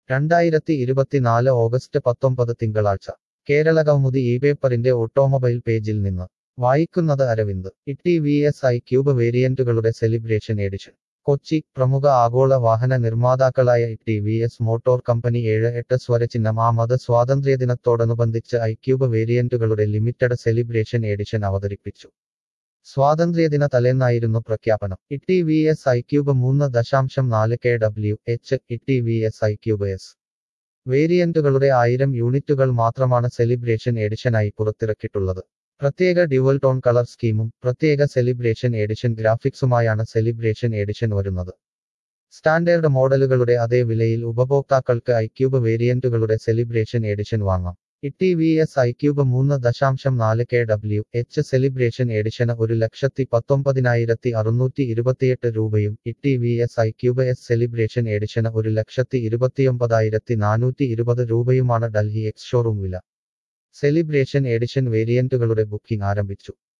രണ്ടായിരത്തി ഇരുപത്തിനാല് ഓഗസ്റ്റ് പത്തൊമ്പത് തിങ്കളാഴ്ച കേരള കൗമുദി ഈ പേപ്പറിന്റെ ഓട്ടോമൊബൈൽ പേജിൽ നിന്ന് വായിക്കുന്നത് Aravind E V S iQube വേരിയന്റുകളുടെ സെലിബ്രേഷൻ എഡിഷൻ കൊച്ചി പ്രമുഖ ആഗോള വാഹന നിർമ്മാതാക്കളായ T V S motor company ഏഴ് എട്ട് സ്വരചിഹ്നം ആ മത സ്വാതന്ത്ര്യദിനത്തോടനുബന്ധിച്ച് ഐക്യൂബ് വേരിയന്റുകളുടെ ലിമിറ്റഡ് സെലിബ്രേഷൻ എഡിഷൻ അവതരിപ്പിച്ചു സ്വാതന്ത്ര്യദിന തലേന്നായിരുന്നു പ്രഖ്യാപനം ഇ വി എസ് ഐക്യൂബ് മൂന്ന് ദശാംശം നാല് K W H E V S iQube S വേരിയന്റുകളുടെ ആയിരം യൂണിറ്റുകൾ മാത്രമാണ് സെലിബ്രേഷൻ എഡിഷനായി പുറത്തിറക്കിയിട്ടുള്ളത് പ്രത്യേക ഡ്യുവൽ ടോൺ കളർ സ്കീമും പ്രത്യേക സെലിബ്രേഷൻ എഡിഷൻ ഗ്രാഫിക്സുമായാണ് സെലിബ്രേഷൻ എഡിഷൻ വരുന്നത് സ്റ്റാൻഡേർഡ് മോഡലുകളുടെ അതേ വിലയിൽ ഉപഭോക്താക്കൾക്ക് ഐക്യൂബ് വേരിയന്റുകളുടെ സെലിബ്രേഷൻ എഡിഷൻ വാങ്ങാം ഇ വി എസ് ഐക്യൂബ് മൂന്ന് ദശാംശം നാല് കെ ഡബ്ല്യു എച്ച് സെലിബ്രേഷൻ എഡിഷന് ഒരു ലക്ഷത്തി പത്തൊമ്പതിനായിരത്തി അറുന്നൂറ്റി ഇരുപത്തിയെട്ട് രൂപയും E V S iQube S celebration എഡിഷന് ഒരു ലക്ഷത്തി ഇരുപത്തിയൊമ്പതായിരത്തി നാനൂറ്റി ഇരുപത് രൂപയുമാണ് ഡൽഹി എക്സ് ഷോറൂം വില സെലിബ്രേഷൻ എഡിഷൻ വേരിയന്റുകളുടെ ബുക്കിംഗ് ആരംഭിച്ചു